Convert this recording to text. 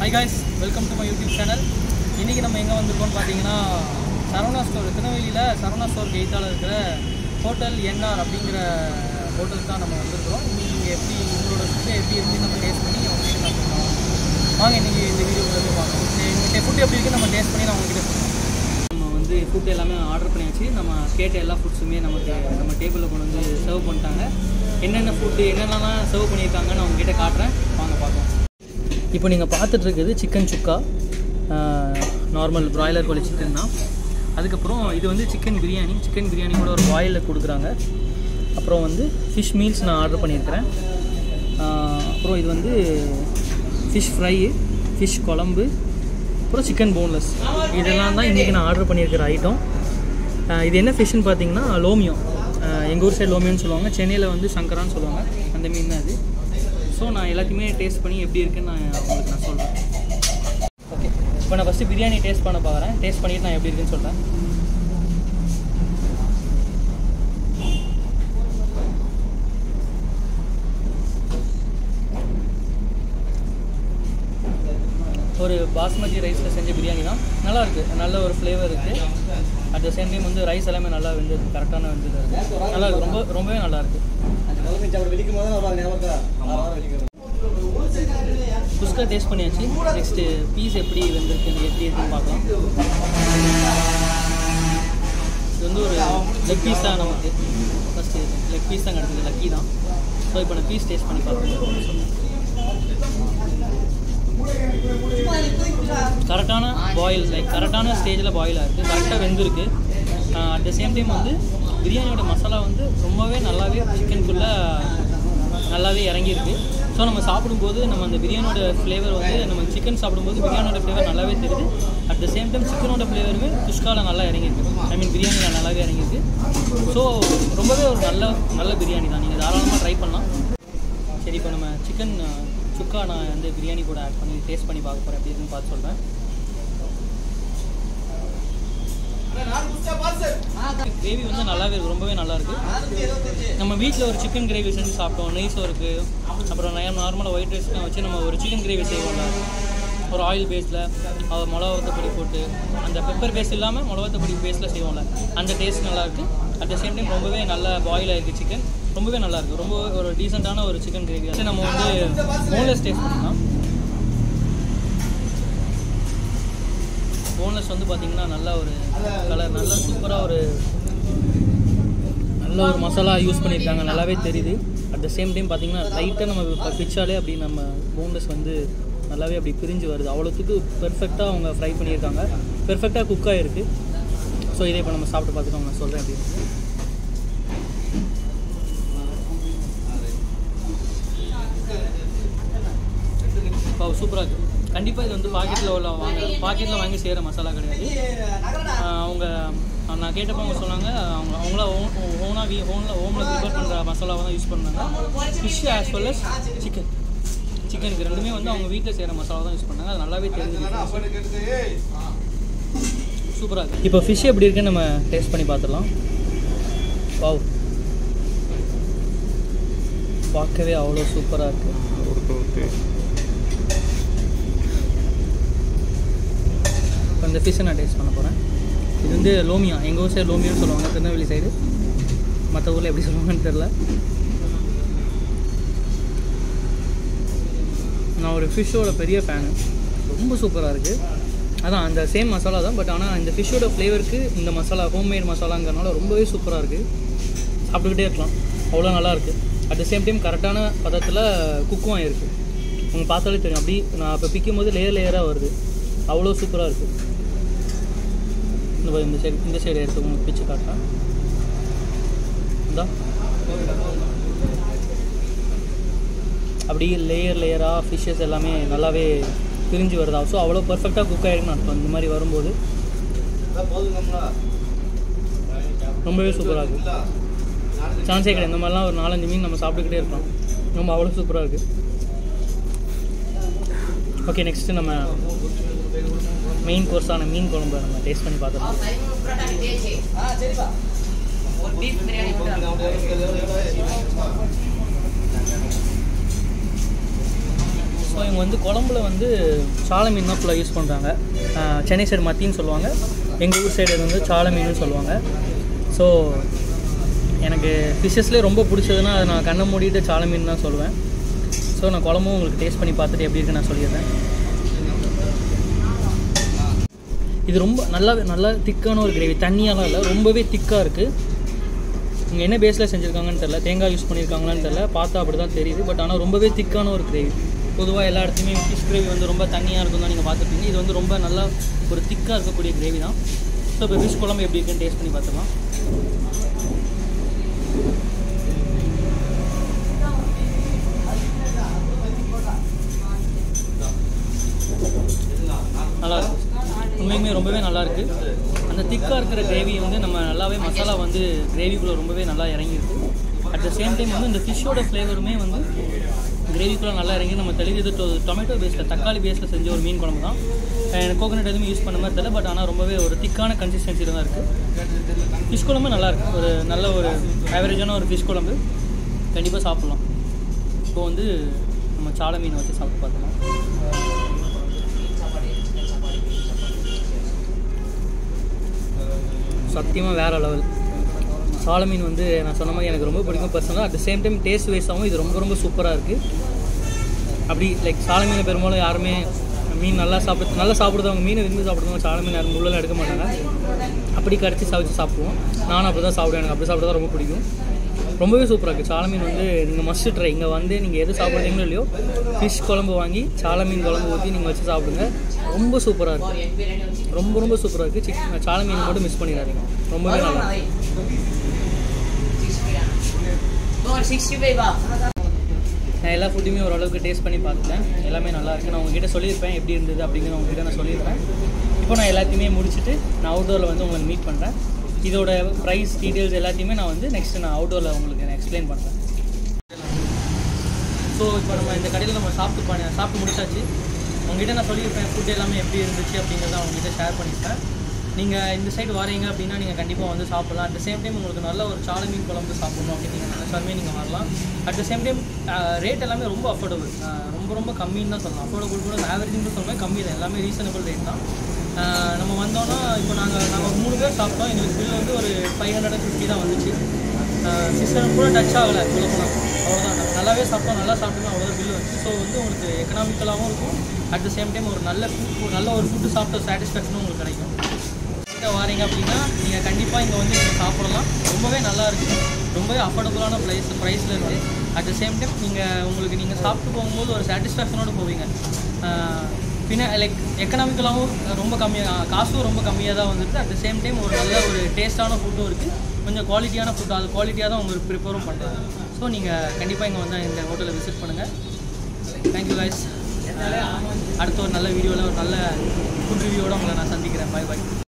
high guys welcome to my YouTube channel இன்றைக்கி நம்ம எங்கே வந்திருக்கோம்னு பார்த்தீங்கன்னா சரவணா ஸ்டோர் திருநெல்வேலியில் சரவணா ஸ்டோர் எய்த்தால் இருக்கிற ஹோட்டல் என்ஆர் அப்படிங்கிற ஹோட்டலுக்கு தான் நம்ம வந்திருக்கிறோம் இன்றைக்கி இங்கே எப்படி உங்களோட ஃபுட்டு எப்படி இருக்குன்னு நம்ம டேஸ்ட் பண்ணி உங்ககிட்ட நான் சொல்லுவோம் வாங்க இன்றைக்கி இந்த வீடியோ போய் பார்க்கலாம் எங்கள் ஃபுட்டு எப்படி இருக்குன்னு நம்ம டேஸ்ட் பண்ணி நான் உங்ககிட்ட சொல்லுவோம் நம்ம வந்து ஃபுட் எல்லாமே ஆர்டர் பண்ணியாச்சு நம்ம கேட்ட எல்லா ஃபுட்ஸுமே நமக்கு நம்ம டேபிளில் கொண்டு வந்து சர்வ் பண்ணிட்டாங்க என்னென்ன ஃபுட்டு என்னென்னலாம் சர்வ் பண்ணியிருக்காங்கன்னு நான் உங்ககிட்ட காட்டுறேன் வாங்க பார்க்கலாம் இப்போ நீங்கள் பார்த்துட்டு இருக்குது சிக்கன் சுக்கா நார்மல் பிராய்லர் கோழி சிக்கன் தான் அதுக்கப்புறம் இது வந்து சிக்கன் பிரியாணி சிக்கன் பிரியாணி கூட ஒரு பாயிலில் கொடுக்குறாங்க அப்புறம் வந்து ஃபிஷ் மீல்ஸ் நான் ஆர்டர் பண்ணியிருக்கிறேன் ஆஹ் அப்புறம் இது வந்து ஃபிஷ் ஃப்ரை ஃபிஷ் குழம்பு அப்புறம் சிக்கன் போன்லெஸ் இதெல்லாம் தான் இன்றைக்கி நான் ஆர்டர் பண்ணியிருக்கிற ஐட்டம் இது என்ன ஃபிஷ்ஷுன்னு பார்த்தீங்கன்னா லோமியோ எங்கள் ஊர் சைடு லோமியோன்னு சொல்லுவாங்க சென்னையில் வந்து சங்கரான்னு சொல்லுவாங்க அந்த மீன் தான் இது ஸோ நான் எல்லாத்தையுமே டேஸ்ட் பண்ணி எப்படி இருக்குன்னு நான் உங்களுக்கு நான் சொல்கிறேன் ஓகே இப்போ நான் ஃபஸ்ட்டு பிரியாணி டேஸ்ட் பண்ண பார்க்குறேன் டேஸ்ட் பண்ணிவிட்டு நான் எப்படி இருக்குன்னு சொல்கிறேன் ஒரு பாஸ்மதி ரைஸில் செஞ்ச பிரியாணி தான் நல்லா இருக்கு நல்ல ஒரு ஃப்ளேவர் இருக்குது அட் த சேம் டைம் வந்து ரைஸ் எல்லாமே நல்லா வெந்தது கரெக்டான வெந்தது இருக்கு நல்லா இருக்கு ரொம்ப ரொம்பவே நல்லா இருக்கு குஸ்கா டேஸ்ட் பண்ணியாச்சு நெக்ஸ்ட்டு பீஸ் எப்படி வெந்திருக்கு எப்படி இருக்குன்னு பார்க்கலாம் இது வந்து ஒரு லெக் பீஸ் தான் நமக்கு ஃபஸ்ட்டு லெக் பீஸ் தான் கிடச்சிது லக்கி தான் ஸோ இப்போ நான் பீஸ் டேஸ்ட் பண்ணி பார்க்குறேன் கரெக்டான பாயில் லைக் கரெக்டான ஸ்டேஜில் பாயில் ஆகிருக்கு கரெக்டாக வெந்திருக்கு அட் த சேம் டைம் வந்து பிரியாணியோட மசாலா வந்து ரொம்பவே நல்லாவே சிக்கனுக்குள்ளே நல்லாவே இறங்கியிருக்கு ஸோ நம்ம சாப்பிடும்போது நம்ம அந்த பிரியாணியோட ஃப்ளேவர் வந்து நம்ம சிக்கன் சாப்பிடும்போது பிரியாணியோட ஃப்ளேவர் நல்லாவே தெரியுது அட் த சேம் டைம் சிக்கனோட ஃப்ளேவருமே குஷ்காவில் நல்லா இறங்கியிருக்கு ஐ மீன் பிரியாணியில் நல்லாவே இறங்கியிருக்கு ஸோ ரொம்பவே ஒரு நல்ல நல்ல பிரியாணி தான் நீங்கள் தாராளமாக ட்ரை பண்ணலாம் சரி இப்போ நம்ம சிக்கன் சுக்கா நான் வந்து பிரியாணி கூட ஆட் பண்ணி டேஸ்ட் பண்ணி பார்க்க போகிறேன் எப்படி இருக்குன்னு பார்த்து சொல்கிறேன் கிரேவி வந்து நல்லாவே இருக்கு ரொம்பவே நல்லா இருக்கு நம்ம வீட்டில் ஒரு சிக்கன் கிரேவி செஞ்சு சாப்பிட்டோம் நெய்ஸும் இருக்கு அப்புறம் நார்மலாக ஒயிட் ரைஸ்லாம் வச்சு நம்ம ஒரு சிக்கன் கிரேவி செய்வோம்ல ஒரு ஆயில் பேஸில் அதை மிளகா வத்தப்பொடி போட்டு அந்த பெப்பர் பேஸ் இல்லாமல் மிளகா வத்தப்பொடி பேஸில் செய்வோம்ல அந்த டேஸ்ட் நல்லா இருக்கு அட் த சேம் டைம் ரொம்பவே நல்லா பாயில் ஆயிருக்கு சிக்கன் ரொம்பவே நல்லா இருக்கு ரொம்ப ஒரு டீசெண்டான ஒரு சிக்கன் கிரேவி வந்து நம்ம வந்து போன்லெஸ் டேஸ்ட் பண்ணலாம் போன்லெஸ் வந்து பார்த்தீங்கன்னா நல்ல ஒரு கலர் நல்ல சூப்பராக ஒரு நல்ல ஒரு மசாலா யூஸ் பண்ணியிருக்காங்க நல்லாவே தெரியுது அட் த சேம் டைம் பார்த்தீங்கன்னா லைட்டாக நம்ம இப்போ பிச்சாலே அப்படி நம்ம போன்லெஸ் வந்து நல்லாவே அப்படி பிரிஞ்சு வருது அவ்வளோத்துக்கு பெர்ஃபெக்டாக அவங்க ஃப்ரை பண்ணியிருக்காங்க பெர்ஃபெக்டாக குக் ஆகிருக்கு ஸோ இதை இப்போ நம்ம சாப்பிட்டு பார்த்துட்டு நான் சொல்கிறேன் அப்படி இப்போ சூப்பராக இருக்குது கண்டிப்பாக இது வந்து பாக்கெட்டில் உள்ள வாங்க பாக்கெட்டில் வாங்கி செய்கிற மசாலா கிடையாது ஆஹ் அவங்க நான் கேட்டப்போ அவங்க சொன்னாங்க அவங்க அவங்கள ஓனாக வீ ஓனில் ஹோமில் ப்ரிப்பேர் பண்ணுற மசாலாவை தான் யூஸ் பண்ணாங்க fish as well as chicken சிக்கனுக்கு ரெண்டுமே வந்து அவங்க வீட்டில் செய்கிற மசாலா தான் யூஸ் பண்ணாங்க அது நல்லாவே தெரிஞ்சு சூப்பராக இருக்குது இப்போ ஃபிஷ் எப்படி இருக்குன்னு நம்ம டேஸ்ட் பண்ணி பார்த்துடலாம் வாவ் பார்க்கவே அவ்வளோ சூப்பராக இருக்குது இப்போ இந்த ஃபிஷ்ஷை நான் டேஸ்ட் பண்ண போகிறேன் இது வந்து லோமியா எங்கள் ஊர் சைடு லோமியான்னு சொல்லுவாங்க திருநெல்வேலி சைடு மற்ற ஊரில் எப்படி சொல்லுவாங்கன்னு தெரில நான் ஒரு ஃபிஷ்ஷோட பெரிய ஃபேனு ரொம்ப சூப்பராக இருக்குது அதான் அந்த சேம் மசாலா தான் பட் ஆனால் இந்த ஃபிஷ்ஷோட ஃப்ளேவருக்கு இந்த மசாலா ஹோம்மேட் மசாலாங்கிறனால ரொம்பவே சூப்பராக இருக்குது சாப்பிட்டுக்கிட்டே இருக்கலாம் அவ்வளோ நல்லா இருக்குது அட் த சேம் டைம் கரெக்டான பதத்தில் குக்கும் ஆகிருக்கு உங்களுக்கு பார்த்தாலே தெரியும் அப்படி நான் இப்போ பிக்கும் போது லேயர் லேயராக வருது அவ்வளோ சூப்பராக இருக்குது இந்த பாரு, இந்த சைடு இந்த சைடு எடுத்து உங்களுக்கு பிச்சு காட்டுறேன் இந்தா அப்படி லேயர் லேயராக ஃபிஷ்ஷஸ் எல்லாமே நல்லாவே பிரிஞ்சு வருதா ஸோ அவ்வளோ பர்ஃபெக்டாக குக் ஆகிருக்குன்னு அர்த்தம் இந்த மாதிரி வரும்போது ரொம்பவே சூப்பராக இருக்குது சான்ஸே கிடையாது இந்த மாதிரிலாம் ஒரு நாலஞ்சு மீன் நம்ம சாப்பிட்டுக்கிட்டே இருக்கலாம் ரொம்ப அவ்வளோ சூப்பராக இருக்குது ஓகே நெக்ஸ்ட்டு நம்ம மெயின் கோர்ஸான மீன் குழம்பு நம்ம டேஸ்ட் பண்ணி பார்த்துக்கலாம் ஸோ இவங்க வந்து குழம்புல வந்து சால மீன் தான் ஃபுல்லாக யூஸ் பண்ணுறாங்க சென்னை சைடு மத்தின்னு சொல்லுவாங்க எங்கள் ஊர் சைடு வந்து சால மீனுன்னு சொல்லுவாங்க ஸோ எனக்கு ஃபிஷ்ஷஸ்லேயே ரொம்ப பிடிச்சதுன்னா அதை நான் கண்ணை மூடிட்டு சால மீன் தான் சொல்லுவேன் ஸோ நான் குழம்பும் உங்களுக்கு டேஸ்ட் பண்ணி பார்த்துட்டு எப்படி இருக்குன்னு நான் சொல்லிடுறேன் இது ரொம்ப நல்லா நல்லா திக்கான ஒரு கிரேவி தண்ணியெல்லாம் இல்லை ரொம்பவே திக்காக இருக்குது இங்கே என்ன பேஸில் செஞ்சுருக்காங்கன்னு தெரில தேங்காய் யூஸ் பண்ணியிருக்காங்களான்னு தெரில பார்த்தா அப்படி தான் தெரியுது பட் ஆனால் ரொம்பவே திக்கான ஒரு கிரேவி பொதுவாக எல்லா இடத்துலையுமே ஃபிஷ் கிரேவி வந்து ரொம்ப தண்ணியாக இருக்கும் தான் நீங்கள் பார்த்துருப்பீங்க இது வந்து ரொம்ப நல்லா ஒரு திக்காக இருக்கக்கூடிய கிரேவி தான் ஸோ இப்போ ஃபிஷ் குழம்பு எப்படி இருக்குன்னு டேஸ்ட் பண்ணி பார்த்துக்கலாம் நல்லா இருக்கு உண்மையுமே ரொம்பவே நல்லா இருக்கு அந்த திக்காக இருக்கிற கிரேவி வந்து நம்ம நல்லாவே மசாலா வந்து கிரேவிக்குள்ளே ரொம்பவே நல்லா இறங்கியிருக்கு அட் த சேம் டைம் வந்து இந்த ஃபிஷ்ஷோட ஃப்ளேவருமே வந்து கிரேவிக்குள்ளே நல்லா இறங்கி நம்ம தெளிவு இது டொமேட்டோ பேஸில் தக்காளி பேஸில் செஞ்ச ஒரு மீன் குழம்பு தான் எனக்கு கோகனட் எதுவுமே யூஸ் பண்ண மாதிரி தெரியல பட் ஆனால் ரொம்பவே ஒரு திக்கான கன்சிஸ்டன்சியில் தான் இருக்குது ஃபிஷ் குழம்பு நல்லா இருக்கு ஒரு நல்ல ஒரு ஆவரேஜான ஒரு ஃபிஷ் குழம்பு கண்டிப்பாக சாப்பிட்லாம் இப்போ வந்து நம்ம சாலை மீனை வச்சு சாப்பிட்டு பார்க்கலாம் சத்தியமாக வேறு லெவல் சால மீன் வந்து நான் சொன்ன மாதிரி எனக்கு ரொம்ப பிடிக்கும் பர்சனலாக at the same time taste வைஸாகவும் இது ரொம்ப ரொம்ப சூப்பராக இருக்குது அப்படி லைக் சால மீனை பெரும்பாலும் யாருமே மீன் நல்லா சாப்பிடு நல்லா சாப்பிடுறவங்க மீனை விரும்பி சாப்பிடுறவங்க சால மீன் யாரும் முள்ளெல்லாம் எடுக்க மாட்டாங்க அப்படி கடிச்சு சமைச்சு சாப்பிடுவோம் நானும் அப்படி தான் சாப்பிடுவேன் எனக்கு அப்படி சாப்பிட தான் ரொம்ப பிடிக்கும் ரொம்பவே சூப்பராக இருக்குது சால மீன் வந்து நீங்கள் மஸ்ட் ட்ரை இங்கே வந்து நீங்கள் எது சாப்பிட்றீங்களோ இல்லையோ ஃபிஷ் குழம்பு வாங்கி சால மீன் குழம்பு ஊற்றி நீங்கள் வச்சு சாப்பிடுங்க ரொம்ப சூப்பராக இருக்குது ரொம்ப ரொம்ப சூப்பராக இருக்குது சிக் சால மீன் மட்டும் மிஸ் பண்ணிடாதீங்க ரொம்பவே நல்லா இருக்கு நான் எல்லா ஃபுட்டுமே ஓரளவுக்கு டேஸ்ட் பண்ணி பார்த்துட்டேன் எல்லாமே நல்லா இருக்கு நான் உங்ககிட்ட சொல்லியிருப்பேன் எப்படி இருந்தது அப்படின்னு உங்ககிட்ட நான் சொல்லியிருப்பேன் இப்போ நான் எல்லாத்தையுமே முடிச்சுட்டு நான் அவுட்டோரில் வந்து உங்களை மீட் பண்ணுறேன் இதோட ப்ரைஸ் டீட்டெயில்ஸ் எல்லாத்தையுமே நான் வந்து நெக்ஸ்ட் நான் அவுட்டோரில் உங்களுக்கு நான் எக்ஸ்பிளைன் பண்ணுறேன் ஸோ இப்போ நம்ம இந்த கடையில் நம்ம சாப்பிட்டு பண்ண சாப்பிட்டு முடிச்சாச்சு உங்ககிட்ட நான் சொல்லியிருப்பேன் ஃபுட் எல்லாமே எப்படி இருந்துச்சு அப்படிங்கிறத உங்ககிட்ட ஷேர் பண்ணியிருப்பேன் நீங்கள் இந்த சைடு வரீங்க அப்படின்னா நீங்கள் கண்டிப்பாக வந்து சாப்பிடலாம் அட் த சேம் டைம் உங்களுக்கு நல்ல ஒரு சாலை மீன் குழம்பு சாப்பிடணும் அப்படின்னு நீங்கள் நினச்சாலுமே நீங்கள் வரலாம் at the same time rate எல்லாமே ரொம்ப அஃபோர்டபுள் ரொம்ப ரொம்ப கம்மின்னு தான் சொல்லலாம் அஃபோர்டபுள் கூட ஆவரேஜிங் தான் சொல்லுவேன் கம்மி தான் எல்லாமே ரீசனபிள் ரேட் தான் ஆஹ் நம்ம வந்தோன்னா இப்போ நாங்கள் நாங்கள் மூணு பேர் சாப்பிட்டோம் எங்களுக்கு பில் வந்து ஒரு ஃபைவ் ஹண்ட்ரட் அண்ட் ஃபிஃப்டி தான் வந்துச்சு சிக்ஸ் ஹண்ட்ரட் கூட டச் ஆகலை சொல்ல போனால் அவ்வளோதான் நம்ம நல்லாவே சாப்பிட்டோம் நல்லா சாப்பிட்டோம் அவ்வளோதான் பில் வந்துச்சு ஸோ வந்து உங்களுக்கு எக்கனாமிக்கலாகவும் இருக்கும் அட் த சேம் டைம் ஒரு நல்ல food- நல்ல ஒரு ஃபுட்டு சாப்பிட்ட சாட்டிஸ்ஃபேக்ஷனும் உங்களுக்கு கிடைக்கும் கிட்ட வாரீங்க அப்படின்னா நீங்கள் கண்டிப்பாக இங்கே வந்து நீங்கள் சாப்பிடலாம் ரொம்பவே நல்லா இருக்கும் ரொம்பவே அஃபோர்டபுளான ப்ரைஸ் ப்ரைஸில் இருக்குது அட் த சேம் டைம் நீங்கள் உங்களுக்கு நீங்கள் சாப்பிட்டு போகும்போது ஒரு சாட்டிஸ்ஃபேக்ஷனோடு போவீங்க ஆஹ் பின்ன லைக் எக்கனாமிக்கலாகவும் ரொம்ப கம்மியாக காசும் ரொம்ப கம்மியாக தான் வந்துருக்கு அட் த சேம் டைம் ஒரு நல்ல ஒரு டேஸ்ட்டான ஃபுட்டும் இருக்குது கொஞ்சம் குவாலிட்டியான ஃபுட் அது குவாலிட்டியாக தான் உங்களுக்கு ப்ரிப்பேரும் பண்ணுறாங்க ஸோ நீங்கள் கண்டிப்பாக இங்கே வந்து இந்த ஹோட்டலை விசிட் பண்ணுங்கள் தேங்க்யூ guys அடுத்த ஒரு நல்ல வீடியோவில் ஒரு நல்ல ஃபுட் ரிவ்யூவோட உங்களை நான் சந்திக்கிறேன் பை பை